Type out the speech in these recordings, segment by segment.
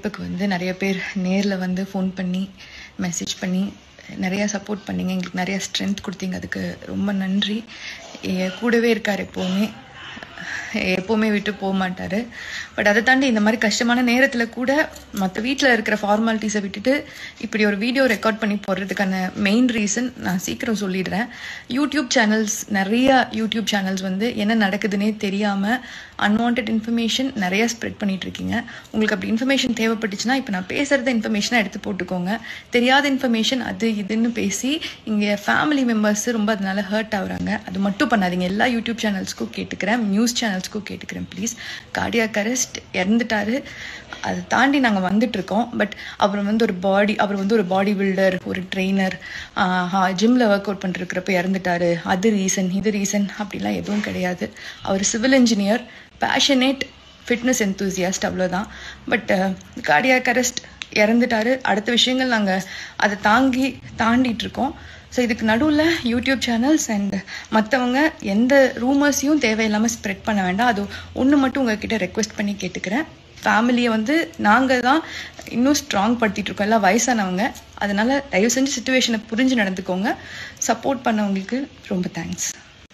இறப்புக்கு வந்து நிறைய பேர் நேரில் வந்து ஃபோன் பண்ணி மெசேஜ் பண்ணி நிறைய சப்போர்ட் பண்ணீங்க எங்களுக்கு நிறைய ஸ்ட்ரென்த் கொடுத்தீங்க அதுக்கு ரொம்ப நன்றி என் கூடவே இருக்கார் எப்போவுமே எப்போவுமே விட்டு போக மாட்டார் பட் அதை தாண்டி இந்த மாதிரி கஷ்டமான நேரத்தில் கூட மற்ற வீட்டில் இருக்கிற ஃபார்மாலிட்டிஸை விட்டுட்டு இப்படி ஒரு வீடியோ ரெக்கார்ட் பண்ணி போடுறதுக்கான மெயின் ரீசன் நான் சீக்கிரம் சொல்லிடுறேன் யூடியூப் சேனல்ஸ் நிறைய யூடியூப் சேனல்ஸ் வந்து என்ன நடக்குதுன்னே தெரியாமல் அன்வான்ட் இன்ஃபர்மேஷன் நிறைய ஸ்ப்ரெட் பண்ணிட்டு இருக்கீங்க உங்களுக்கு அப்படி இன்ஃபர்மேஷன் தேவைப்பட்டுச்சுன்னா இப்போ நான் பேசுகிறத இன்ஃபர்மேஷனாக எடுத்து போட்டுக்கோங்க தெரியாத இன்ஃபர்மேஷன் அது இதுன்னு பேசி இங்கே ஃபேமிலி மெம்பர்ஸ் ரொம்ப அதனால ஹர்ட் ஆகுறாங்க அது மட்டும் பண்ணாதீங்க எல்லா யூடியூப் சேனல்ஸ்க்கும் கேட்டுக்கிறேன் நியூஸ் சேனல்ஸ்க்கும் கேட்டுக்கிறேன் ப்ளீஸ் கார்டியாக் அரெஸ்ட் இறந்துட்டாரு அதை தாண்டி நாங்கள் வந்துட்டு இருக்கோம் பட் அவர் வந்து ஒரு பாடி அவர் வந்து ஒரு பாடி பில்டர் ஒரு ட்ரெயினர் ஜிம்மில் ஒர்க் அவுட் பண்ணிருக்கிறப்ப இறந்துட்டாரு அது ரீசன் இது ரீசன் அப்படிலாம் எதுவும் கிடையாது அவர் civil engineer passionate fitness enthusiast அவ்வளோதான் பட் கார்டியாக் அரெஸ்ட் இறந்துட்டாரு அடுத்த விஷயங்கள் நாங்கள் அதை தாங்கி தாண்டிட்டு இருக்கோம் ஸோ இதுக்கு நடுவில் யூடியூப் சேனல்ஸ் அண்ட் மற்றவங்க எந்த ரூமர்ஸையும் தேவையில்லாமல் ஸ்ப்ரெட் பண்ண வேண்டாம் அது ஒன்று மட்டும் உங்ககிட்ட ரெக்வெஸ்ட் பண்ணி கேட்டுக்கிறேன் ஃபேமிலியை வந்து நாங்கள் தான் இன்னும் ஸ்ட்ராங் படுத்திட்டு இருக்கோம் எல்லாம் வயசானவங்க அதனால தயவு செஞ்சு சுச்சுவேஷனை புரிஞ்சு நடந்துக்கோங்க சப்போர்ட் பண்ணவங்களுக்கு ரொம்ப தேங்க்ஸ்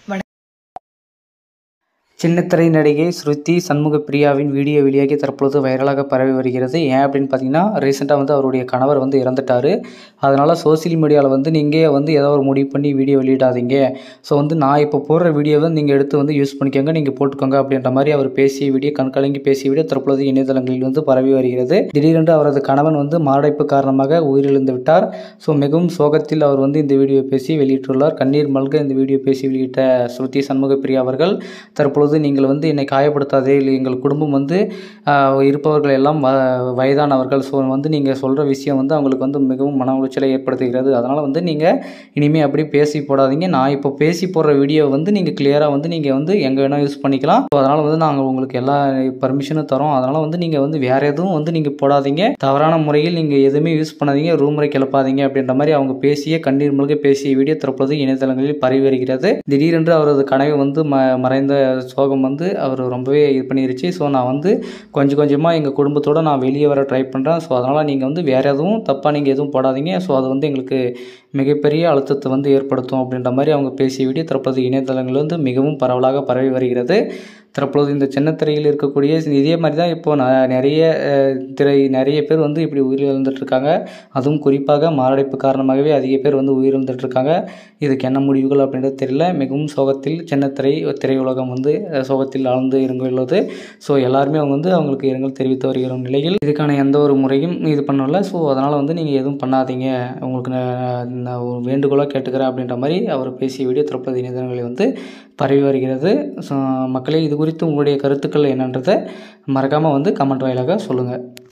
சின்னத்திரை நடிகை ஸ்ருதி சண்முக பிரியாவின் வீடியோ வெளியாகி தற்பொழுது வைரலாக பரவி வருகிறது ஏன் அப்படின்னு பார்த்தீங்கன்னா ரீசெண்டாக வந்து அவருடைய கணவர் வந்து இறந்துட்டார் அதனால் சோசியல் மீடியாவில் வந்து நீங்கள் வந்து ஏதோ ஒரு முடிவு பண்ணி வீடியோ வெளியிடாதீங்க ஸோ வந்து நான் இப்போ போடுற வீடியோவை நீங்கள் எடுத்து வந்து யூஸ் பண்ணிக்கோங்க நீங்கள் போட்டுக்கோங்க அப்படின்ற மாதிரி அவர் பேசிய வீடியோ கண்கலங்கி பேசிய வீடியோ தற்பொழுது இணையதளங்களில் வந்து பரவி வருகிறது திடீரென்று அவரது கணவன் வந்து மாரடைப்பு காரணமாக உயிரிழந்து விட்டார் ஸோ மிகவும் சோகத்தில் அவர் வந்து இந்த வீடியோ பேசி வெளியிட்டுள்ளார் கண்ணீர் மல்க இந்த வீடியோ பேசி வெளியிட்ட ஸ்ருதி சண்முக பிரியா அவர்கள் தற்பொழுது நீங்கள் வந்து என்னை காயப்படுத்தாதே இல்லை எங்கள் குடும்பம் வந்து ஆஹ், இருப்பவர்கள் எல்லாம் வ- வயதானவர்கள் ஸோ வந்து நீங்கள் சொல்கிற விஷயம் வந்து அவங்களுக்கு வந்து மிகவும் மன உளைச்சலை ஏற்படுத்துகிறது அதனால் வந்து நீங்கள் இனிமேல் அப்படி பேசி போடாதீங்க நான் இப்போ பேசி போடுற வீடியோ வந்து நீங்கள் கிளியராக வந்து நீங்கள் வந்து எங்கே வேணால் யூஸ் பண்ணிக்கலாம் ஸோ அதனால் வந்து நாங்கள் உங்களுக்கு எல்லா பர்மிஷனும் தரோம் அதனால் வந்து நீங்கள் வந்து வேறு எதுவும் வந்து நீங்கள் போடாதீங்க தவறான முறையில் நீங்கள் எதுவுமே யூஸ் பண்ணாதீங்க ரூமரை கிளப்பாதீங்க அப்படின்ற மாதிரி அவங்க பேசிய கண்ணீர் முழுக்க பேசிய வீடியோ தற்பொழுது இணையதளங்களில் பரவி வருகிறது திடீரென்று அவரது கனவு வந்து ம மறைந்த சோகம் வந்து அவர் ரொம்பவே இது பண்ணிருச்சு ஸோ நான் வந்து கொஞ்சம் கொஞ்சமாக எங்கள் குடும்பத்தோடு நான் வெளியே வர ட்ரை பண்ணுறேன் ஸோ அதனால் நீங்கள் வந்து வேறு எதுவும் தப்பாக நீங்கள் எதுவும் போடாதீங்க ஸோ அது வந்து எங்களுக்கு மிகப்பெரிய அழுத்தத்தை வந்து ஏற்படுத்தும் அப்படின்ற மாதிரி அவங்க பேசிய வீடியோ தற்போது இணையதளங்கள் வந்து மிகவும் பரவலாக பரவி வருகிறது தற்பொழுது இந்த சின்னத்திரையில் இருக்கக்கூடிய இதே மாதிரி தான் இப்போ ந- நிறைய அஹ், திரை நிறைய பேர் வந்து இப்படி உயிரிழந்துட்டு இருக்காங்க அதுவும் குறிப்பாக மாரடைப்பு காரணமாகவே அதிக பேர் வந்து உயிரிழந்துட்டு இருக்காங்க இதுக்கு என்ன முடிவுகள் அப்படின்றது தெரியல மிகவும் சோகத்தில் சின்னத்திரை திரையுலகம் வந்து அஹ், சோகத்தில் ஆழ்ந்து இறங்கியுள்ளது ஸோ எல்லாருமே அவங்க வந்து அவங்களுக்கு இரங்கல் தெரிவித்து வருகிற நிலையில் இதுக்கான எந்த ஒரு முறையும் இது பண்ணல ஸோ அதனால் வந்து நீங்கள் எதுவும் பண்ணாதீங்க உங்களுக்கு நான் நான் ஒரு வேண்டுகோளாக கேட்டுக்கிறேன் அப்படின்ற மாதிரி அவர் பேசிய வீடியோ தற்போது இணையதளங்களில் வந்து பரவி வருகிறது ஸோ மக்களே இது குறித்து உங்களுடைய கருத்துக்கள் என்னன்றதை மறக்காமல் வந்து கமெண்ட் வாயிலாக சொல்லுங்கள்